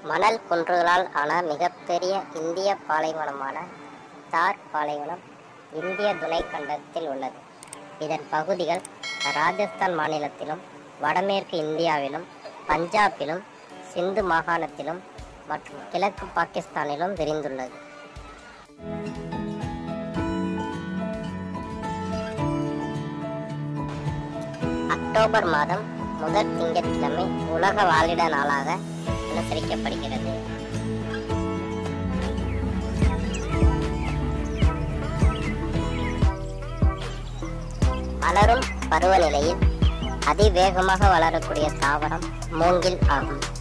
மணல் குன்றுகளால் ஆன மிகப்பெரிய இந்திய பாலைவனமான தார் பாலைவனம் இந்திய துணைக்கண்டத்தில் உள்ளது இதன் பகுதிகள் ராஜஸ்தான் மாநிலத்திலும் வடமேற்கு இந்தியாவிலும் பஞ்சாபிலும் சிந்து மாகாணத்திலும் மற்றும் கிழக்கு பாகிஸ்தானிலும் விரிந்துள்ளது அக்டோபர் மாதம் முதல் திங்கட்கிழமை உலக வாழிட நாளாக அனுசரிக்கப்படுகிறது வளரும் பருவநிலையில் அதிவேகமாக வளரக்கூடிய தாவரம் மூங்கில் ஆகும்